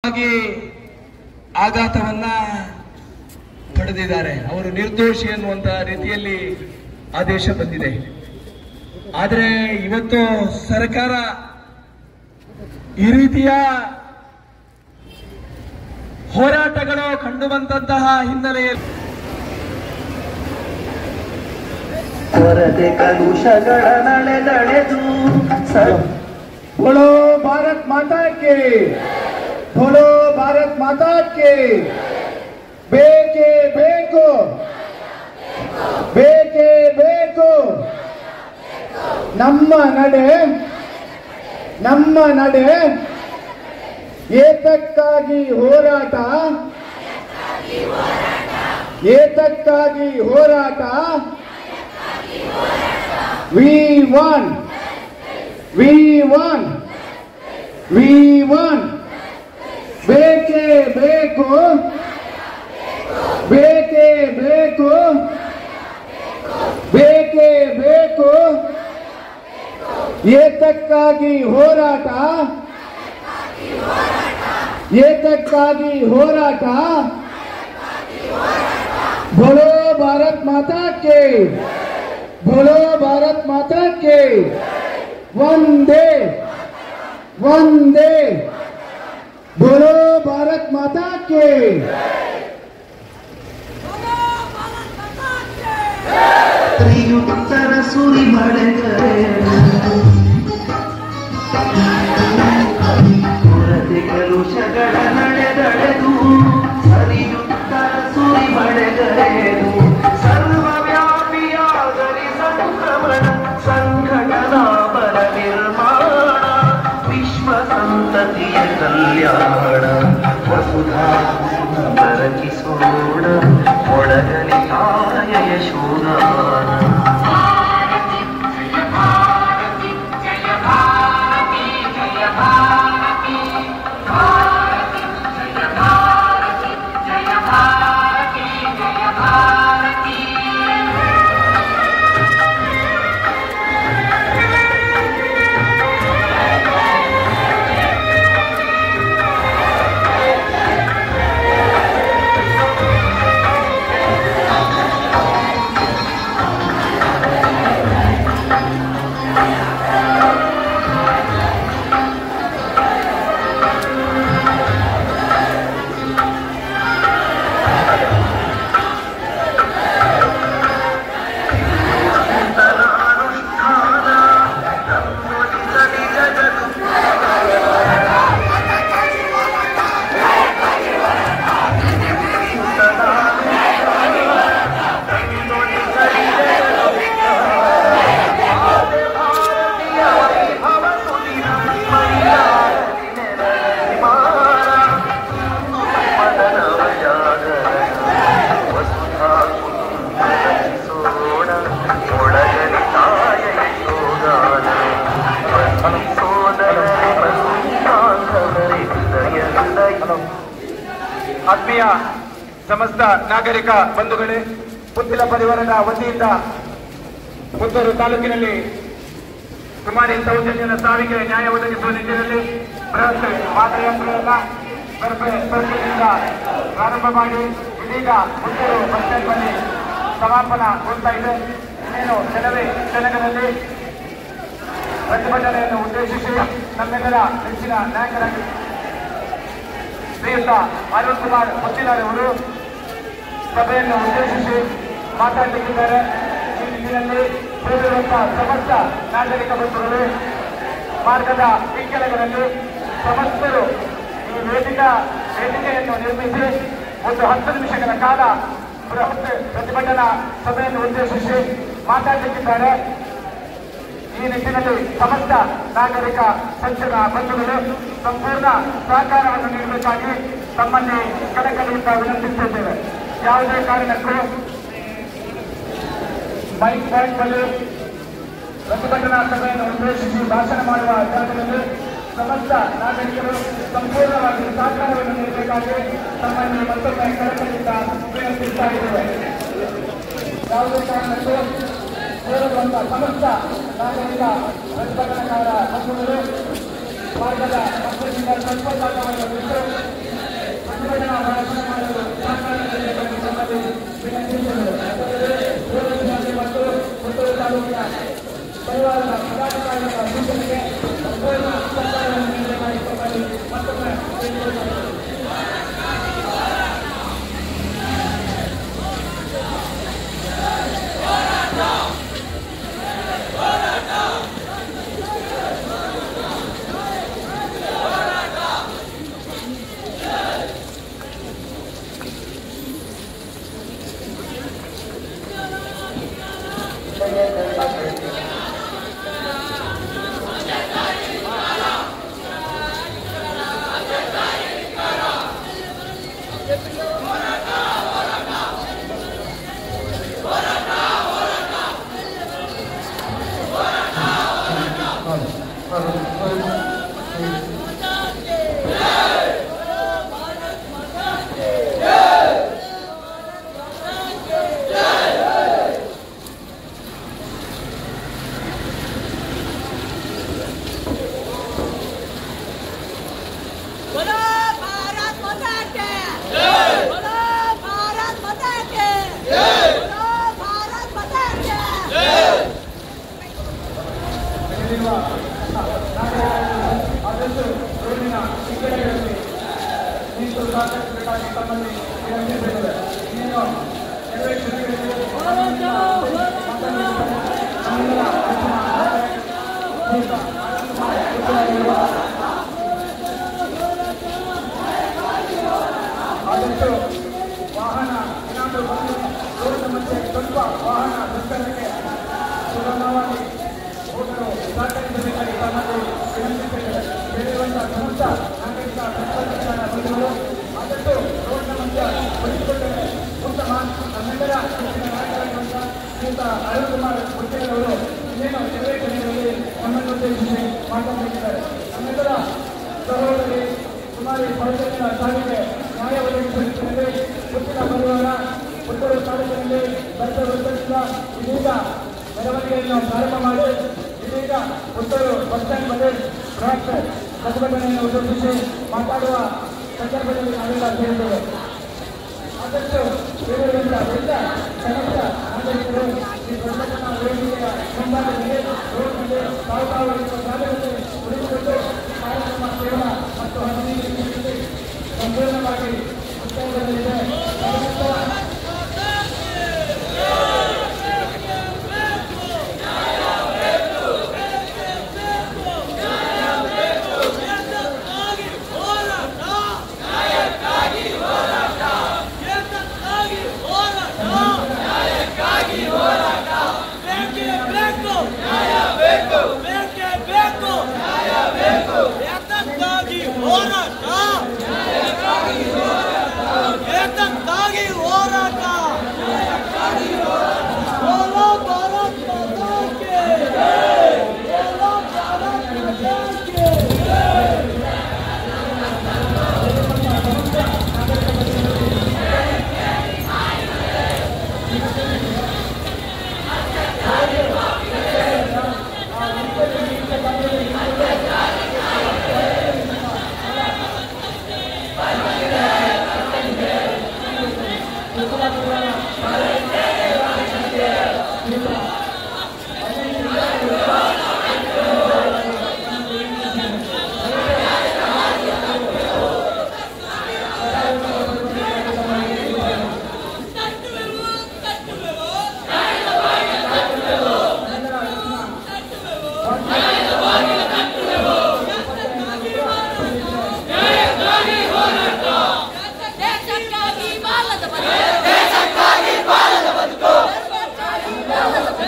ಆಗಿ ಆಘಾತವನ್ನ ಪಡೆದಿದ್ದಾರೆ ಅವರು ನಿರ್ದೋಷಿ ಅನ್ನುವಂತ ರೀತಿಯಲ್ಲಿ ಆದೇಶ ಬಂದಿದೆ ಆದರೆ ಇವತ್ತು ಸರ್ಕಾರ ಈ ರೀತಿಯ ಹೋರಾಟಗಳು ಕಂಡುಬಂದಂತಹ ಹಿನ್ನೆಲೆಯಲ್ಲಿ ಕೊರತೆ ಕಲುಷಗಳ ನಳೆದಳೆದು ಸ बोलो भारत माता के बोलो भारत माता के ಬೇಕೇ ಬೇಕು ಬೇಕೇ ಬೇಕು ನಮ್ಮ ನಡೆ ನಮ್ಮ ನಡೆ ಏತಕ್ಕಾಗಿ ಹೋರಾಟ ಏತಕ್ಕಾಗಿ ಹೋರಾಟ we want we want we want ಬೇಕೇ ಬೇಕು ಬೇಕೇ ಬೇಕು ಬೇಕೇ ಬೇಕು ಏತಕ್ಕಾಗಿ ಹೋರಾಟ ಏತಕ್ಕಾಗಿ ಹೋರಾಟ बोलो भारत माता के बोलो भारत माता के वंदे वंदे बोलो भारत माता के ತ್ರಿಯುಕ್ತರ ಸುರಿ ಮಳೆಗರೆ ಕೊರತೆ ಕಲುಷಗಳ ನಡೆದಳೆದು ಸರಿಯುತ್ತರ ಸುರಿ ಮಳೆಗರೆದು ಸರ್ವವ್ಯಾಪಿಯಾಗಲಿ ಸಂಕ್ರಮಣ ಸಂಘಟನಾ ಬಲ ನಿರ್ಮಾಣ ವಿಶ್ವ ಸಂತತಿಯ ಕಲ್ಯಾಣ ವಸುಧಾ ಬರಕಿಸೋಣ ಒಳಗಲಿ ತಾಯ ಯಶೋಗಾನ ಒಳಗಲಿ ತಾಯ ಯಶೋಗಾನ ಸೋದರರೆ ಬಾಂಧವರೇ ಹೃದಯ ಹೃದಯ ಆತ್ಮೀಯ ಸಮಸ್ತ ನಾಗರಿಕ ಬಂಧುಗಳೇ ಪುತ್ತಿಲ ಪರಿವಾರದ ವತಿಯಿಂದ ಪುತ್ತೂರು ತಾಲೂಕಿನಲ್ಲಿ ಕುಮಾರಿ ಸೌಜನ್ಯನ ಸಾವಿಗೆ ನ್ಯಾಯ ಒದಗಿಸುವ ನಿಟ್ಟಿನಲ್ಲಿ ಬೃಹತ್ ಪಾದಯಾತ್ರೆಯನ್ನ ಸ್ಪರ್ಧೆ- ಸ್ಪರ್ಧೆಯಿಂದ ಪ್ರಾರಂಭ ಮಾಡಿ ಇದೀಗ ಪುತ್ತೂರು ಬಸ್ ಸ್ಟ್ಯಾಂಡ್ ಬಳಿ ಸಮಾಪನಗೊಳ್ತಾ ಇದೆ ಇನ್ನೇನು ಕೆಲವೇ ಕ್ಷಣಗಳಲ್ಲಿ ಪ್ರತಿಭಟನೆಯನ್ನು ಉದ್ದೇಶಿಸಿ ನಮ್ಮೆಲ್ಲರ ನೆಚ್ಚಿನ ನಾಯಕರಾಗಿ ಶ್ರೀಯುತ ಅರುಣ್ ಕುಮಾರ್ ಮುತ್ತಿನಾರ್ ಅವರು ಸಭೆಯನ್ನು ಉದ್ದೇಶಿಸಿ ಮಾತಾಡಲಿಕ್ಕಿದ್ದಾರೆ ಈ ನಿಟ್ಟಿನಲ್ಲಿ ಸೇರಿರುವಂತಹ ಸಮಸ್ತ ನಾಗರಿಕ ಬಂಧುಗಳು ಮಾರ್ಗದ ಇಕ್ಕೆಲಗಳಲ್ಲಿ ಸಮಸ್ತರು ಈ ವೇದಿಕ ವೇದಿಕೆಯನ್ನು ನಿರ್ಮಿಸಿ ಒಂದು ಹತ್ತು ನಿಮಿಷಗಳ ಕಾಲ ಬೃಹತ್ ಪ್ರತಿಭಟನಾ ಸಭೆಯನ್ನು ಉದ್ದೇಶಿಸಿ ಮಾತಾಡಲಿಕ್ಕಿದ್ದಾರೆ ಈ ನಿಟ್ಟಿನಲ್ಲಿ ಸಮಸ್ತ ನಾಗರಿಕ ಸಂಚನ ಬಂಧುಗಳು ಸಂಪೂರ್ಣ ಸಹಕಾರವನ್ನು ನೀಡಬೇಕಾಗಿ ತಮ್ಮಲ್ಲಿ ಕಳಕಳಿಯಿಂದ ವಿನಂತಿಸುತ್ತಿದ್ದೇವೆ ಯಾವುದೇ ಕಾರಣಕ್ಕೂ ಮೈಕ್ ಪಾಯಿಂಟ್ ಬಳಿ ಪ್ರತಿಭಟನಾ ಸಭೆಯನ್ನು ಉದ್ದೇಶಿಸಿ ಭಾಷಣ ಮಾಡುವ ಜಾಗದಲ್ಲಿ ಸಮಸ್ತ ನಾಗರಿಕರು ಸಂಪೂರ್ಣವಾಗಿ ಸಹಕಾರವನ್ನು ನೀಡಬೇಕಾಗಿ ತಮ್ಮಲ್ಲಿ ಮತ್ತೊಮ್ಮೆ ಕಳಕಳಿಯಿಂದ ವಿನಂತಿಸ್ತಾ ಇದ್ದೇವೆ ಯಾವುದೇ ಕಾರಣಕ್ಕೂ ಸೇರಿರುವಂತಹ ಸಮಸ್ತ ನಾಗರಿಕ ಪ್ರತಿಭಟನಾಕಾರ ಬಂಧುಗಳು ಮಾರ್ಗದ ಮಧ್ಯದಿಂದ ಸ್ವಲ್ಪ ಜಾಗವನ್ನು ಬಿಟ್ಟು बोलो भारत माता के बोलो भारत माता के बोलो भारत माता के ಆದಷ್ಟು ರೋಡಿನ ಶಿಕ್ಷಣಗಳಲ್ಲಿ ನಿಂತು ಸಹಕರಿಸಬೇಕಾಗಿ ತಮ್ಮಲ್ಲಿ ವಿನಂತಿಸಿದ್ದೇವೆ ಇನ್ನೇನು ಕೆಲವೇ ಕ್ಷಣಗಳಲ್ಲಿ ಆದಷ್ಟು ವಾಹನ ಏನಾದರೂ ಬಂದು ರೋಡಿನ ಮಧ್ಯೆ ಸ್ವಲ್ಪ ವಾಹನ ಸಂಚಲನಕ್ಕೆ ಸುಗಮವಾಗಿ ಹೋಗಲು ಸಹಕರಿಸಬೇಕಾಗಿ ತಮ್ಮಲ್ಲಿ ವಿನಂತಿಸಿದ್ದೇವೆ ಬೆಳೆಯುವಂತಹ ಸಮಸ್ತ ನಾಗರಿಕ ತಂತ್ರಜ್ಞಾನ ಬಂಧುಗಳು ಆದಷ್ಟು ರೋಡ್ನ ಮಧ್ಯ ಬದುಕಿಕೊಳ್ಳಲು ಉತ್ತಮ ನಮ್ಮೆಲ್ಲರ ಹೆಚ್ಚಿನ ನಾಯಕರಾಗಿರುವಂಥ ಶ್ರೀಯುತ ಅರುಣ್ ಕುಮಾರ್ ಮುಖ್ಯರವರು ಇನ್ನೇನು ಕೆಲವೇ ಕ್ಷಣಗಳಲ್ಲಿ ನಮ್ಮನ್ನು ಉದ್ದೇಶಿಸಿ ಮಾತನಾಡಿದ್ದಾರೆ ನಮ್ಮೆಲ್ಲರ ಸಹೋದರಿ ಸುಮಾರು ಪೌರತ್ವ ಸಾವಿಗೆ ನ್ಯಾಯ ಒದಗಿಸುತ್ತಿದ್ದರೆ ಉತ್ತರ ಬರುವಾಗ ಉತ್ತರ ತಾಲೂಕಿನಲ್ಲಿ ಬದ್ಧ ವೃತ್ತದಿಂದ ಇದೀಗ ಮೆರವಣಿಗೆಯನ್ನು ಪ್ರಾರಂಭ ಮಾಡಿ ಇದೀಗ ಉತ್ತರ ಬಸ್ ಸ್ಟ್ಯಾಂಡ್ ಬಳಿ ಬೃಹತ್ ಪ್ರತಿಭಟನೆಯನ್ನು ಉದ್ದೇಶಿಸಿ ಮಾತಾಡುವ ಸಂದರ್ಭದಲ್ಲಿ ನಾವೆಲ್ಲ ಸೇರಿದ್ದೇವೆ ಆದಷ್ಟು ಇರುವುದರಿಂದ ಎಲ್ಲ ಸಮಸ್ತ ನಾಗರಿಕರು ಈ ಪ್ರತಿಭಟನಾ ವೇದಿಕೆಯ ಮುಂಭಾಗದಲ್ಲಿ ರೋಡ್ನಲ್ಲಿ ತಾವು ತಾವು ಇರುವ ಜಾಗದಲ್ಲಿ ಉಳಿದುಕೊಂಡು ಕಾರ್ಯಕ್ರಮ ಸೇವಾ ಮತ್ತು ಹದಿನೈದು ಸಂಪೂರ್ಣವಾಗಿ ಮುಕ್ತಾಯಗೊಳ್ಳಲಿದೆ ತದನಂತರ ಹೋರಾಟ बोलो भारत माता के बोलो भारत माता के ದೇಶಕ್ಕಾಗಿ ಬಾಲದ ಬದುಕು ದೇಶಕ್ಕಾಗಿ ಬಾಲದ ಬದುಕು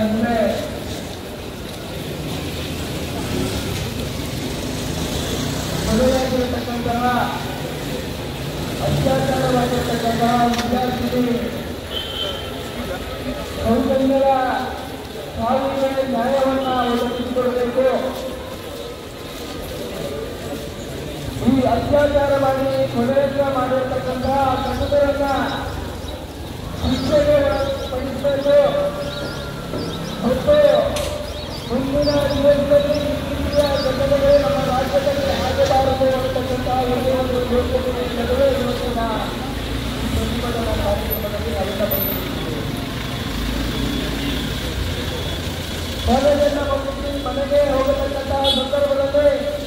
ಅಂದ್ರೆ ಮದುವೆಯಾಗಿರತಕ್ಕಂತಹ ಅತ್ಯಾಚಾರವಾಗಿರ್ತಕ್ಕಂತಹ ವಿದ್ಯಾರ್ಥಿನಿ ಕೌಶಲ್ಯರ ಸಾವಿಗೆ ನ್ಯಾಯವನ್ನ ಒದಗಿಸಿಕೊಡಬೇಕು ಈ ಅತ್ಯಾಚಾರ ಮಾಡಿ ಕೊಲೆಯನ್ನ ಮಾಡಿರ್ತಕ್ಕಂತಹ ಕಟುಕರನ್ನ ಶಿಕ್ಷೆಗೆ ಪಡಿಸಬೇಕು ಮತ್ತು ಮುಂದಿನ ದಿವಸದಲ್ಲಿ ಈ ರೀತಿಯ ಘಟನೆಗಳು ನಮ್ಮ ರಾಜ್ಯದಲ್ಲಿ ಆಗಬಾರದು ಅಂತಕ್ಕಂತಹ ಒಂದೇ ಒಂದು ಯೋಚನೆ ನಡುವೆ ಇವತ್ತಿನ ಈ ಪ್ರತಿಭಟನಾ ಕಾರ್ಯಕ್ರಮದಲ್ಲಿ ನಾವೆಲ್ಲ ಬಂದಿದ್ದೀವಿ ಕಾಲೇಜನ್ನ ಮುಗಿಸಿ ಮನೆಗೆ ಹೋಗತಕ್ಕಂತಹ ಸಂದರ್ಭದಲ್ಲಿ